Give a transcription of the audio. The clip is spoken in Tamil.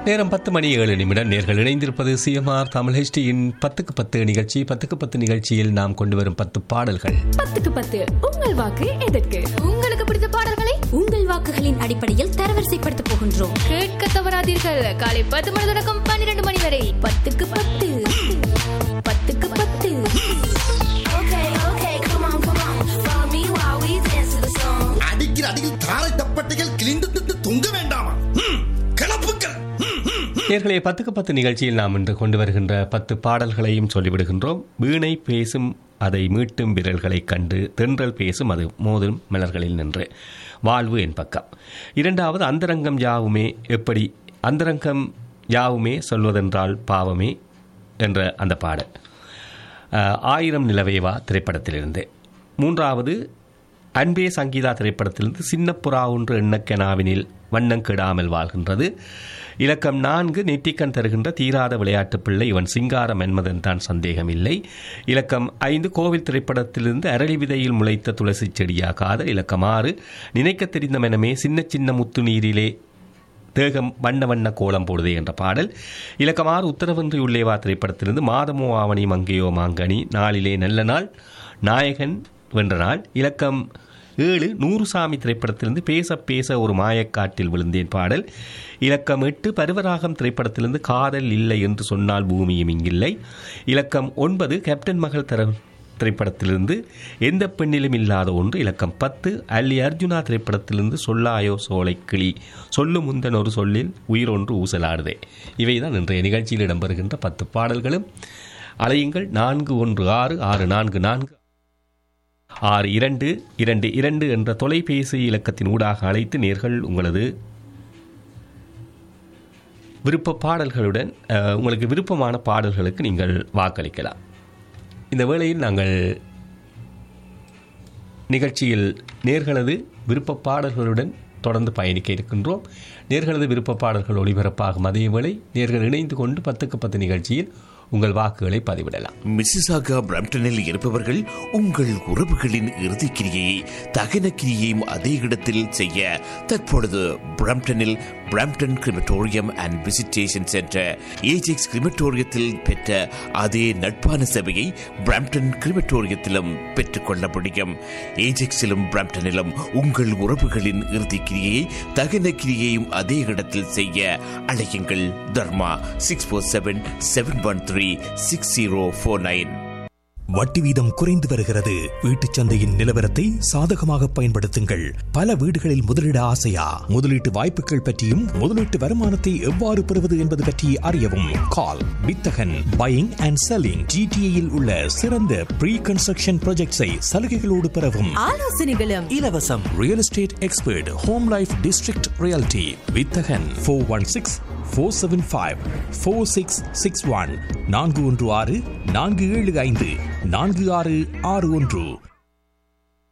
நேரம் பத்து மணி ஏழு நிமிடம் நேர்கள் இணைந்திருப்பது சிஎம்ஆர் தமிழ் ஹெச்டியின் பத்துக்கு பத்து நிகழ்ச்சி பத்துக்கு பத்து நிகழ்ச்சியில் நாம் கொண்டு வரும் பத்து பாடல்கள் பத்துக்கு பத்து உங்கள் வாக்கு எதற்கு உங்களுக்கு பிடித்த பாடல்களை உங்கள் வாக்குகளின் அடிப்படையில் தரவரிசைப்படுத்த போகின்றோம் கேட்க தவறாதீர்கள் காலை பத்து மணி தொடக்கம் பன்னிரண்டு மணி வரை பத்துக்கு பத்து பத்துக்கு பத்து Okay, okay, come on, come on. Follow me while we dance to the song. அடிக்கிற அடியில் தாரை தப்பட்டைகள் கிழிந்து திட்டு தொங்க வேண்டாமா ம், கிளப்புக்கள் ம், ம், ம். நேர்களே பத்துக்கு பத்து நிகழ்ச்சியில் நாம் இன்று கொண்டு வருகின்ற பத்து பாடல்களையும் சொல்லிவிடுகின்றோம் வீணை பேசும் அதை மீட்டும் விரல்களைக் கண்டு தென்றல் பேசும் அது மோதும் மலர்களில் நின்று வாழ்வு என் பக்கம் இரண்டாவது அந்தரங்கம் யாவுமே எப்படி அந்தரங்கம் யாவுமே சொல்வதென்றால் பாவமே என்ற அந்த பாடல் அஹ், ஆயிரம் நிலவேவா திரைப்படத்திலிருந்து மூன்றாவது அன்பே சங்கீதா திரைப்படத்திலிருந்து சின்ன புறா ஒன்று எண்ணக்கெனாவினில் வண்ணம் கெடாமல் வாழ்கின்றது இலக்கம் நான்கு நெற்றிக்கண் தருகின்ற தீராத விளையாட்டுப் பிள்ளை இவன் சிங்கார மன்மதன் தான் சந்தேகமில்லை இலக்கம் ஐந்து கோவில் திரைப்படத்திலிருந்து அரளி விதையில் முளைத்த துளசி செடியா காதல் இலக்கம் ஆறு நினைக்கத் தெரிந்த மனமே சின்ன சின்ன முத்து நீரிலே தேகம் வண்ண வண்ண கோலம் போடுதே என்ற பாடல் இலக்கமாறு உத்தரவன்றி உள்ளேவா திரைப்படத்திலிருந்து மாதமோ ஆவணி மங்கையோ மாங்கனி நாளிலே நல்ல நாள் நாயகன் வென்ற நாள் இலக்கம் ஏழு நூறுசாமி திரைப்படத்திலிருந்து பேச பேச ஒரு மாயக்காட்டில் விழுந்தேன் பாடல் இலக்கம் எட்டு பருவராகம் திரைப்படத்திலிருந்து காதல் இல்லை என்று சொன்னால் பூமியும் இங்கில்லை இலக்கம் ஒன்பது கேப்டன் மகள் தர திரைப்படத்திலிருந்து எந்த பெண்ணிலும் இல்லாத ஒன்று இலக்கம் பத்து அல்லி அர்ஜுனா திரைப்படத்திலிருந்து சொல்லாயோ சோலை கிளி சொல்லு முந்தன் ஒரு சொல்லில் உயிர் ஒன்று ஊசலாடுதே இவைதான் இன்றைய நிகழ்ச்சியில் இடம்பெறுகின்ற பத்து பாடல்களும் அலையுங்கள் நான்கு ஒன்று ஆறு ஆறு நான்கு நான்கு ஆறு இரண்டு இரண்டு இரண்டு என்ற தொலைபேசி இலக்கத்தின் ஊடாக அழைத்து நேர்கள் உங்களது விருப்ப பாடல்களுடன் அஹ், உங்களுக்கு விருப்பமான பாடல்களுக்கு நீங்கள் வாக்களிக்கலாம் இந்த வேளையில் நாங்கள் நிகழ்ச்சியில் நேர்களது விருப்ப பாடல்களுடன் தொடர்ந்து பயணிக்க இருக்கின்றோம் நேர்களது விருப்ப பாடல்கள் ஒளிபரப்பாகும் அதே வேளை நேர்கள் இணைந்து கொண்டு பத்துக்கு பத்து நிகழ்ச்சியில் உங்கள் வாக்குகளை பதிவிடலாம் மிசிசாகா பிரம்டனில் இருப்பவர்கள் உங்கள் உறவுகளின் இறுதிக் கிரியை தகன கிரியையும் அதே இடத்தில் செய்ய தற்பொழுது பிரம்டனில் Brampton crematorium and visitation centre Ajax கிரிமட்டோரியத்தில் பெற்ற அதே நட்பான சேவையை பிரம்டன் கிரிமட்டோரியத்திலும் பெற்றுக்கொள்ள முடியும் ஏஜெக்ஸிலும் பிரம்டனிலும் உங்கள் உறவுகளின் இறுதிக் கிரியை தகன கிரியையும் அதே இடத்தில் செய்ய அழையுங்கள் Dharma six four seven seven one three six zero four nine வட்டி வீதம் குறைந்து வருகிறது வீட்டுச் சந்தையின் நிலவரத்தை சாதகமாக பயன்படுத்துங்கள் பல வீடுகளில் முதலீட ஆசையா முதலீட்டு வாய்ப்புகள் பற்றியும் முதலீட்டு வருமானத்தை எவ்வாறு பெறுவது என்பது பற்றி அறியவும் கால் வித்தகன் பையிங் அண்ட் செல்லிங் ஜிடிஏயில் உள்ள சிறந்த ப்ரீ கன்ஸ்ட்ரக்ஷன் ப்ராஜெக்ட்ஸை சலுகைகளோடு பெறவும் ஆலோசனைகளும் இலவசம் real estate expert home life district reality வித்தகன் four one six four seven five four six six one நான்கு ஒன்று ஆறு நான்கு ஏழு ஐந்து நான்கு ஆறு ஆறு ஒன்று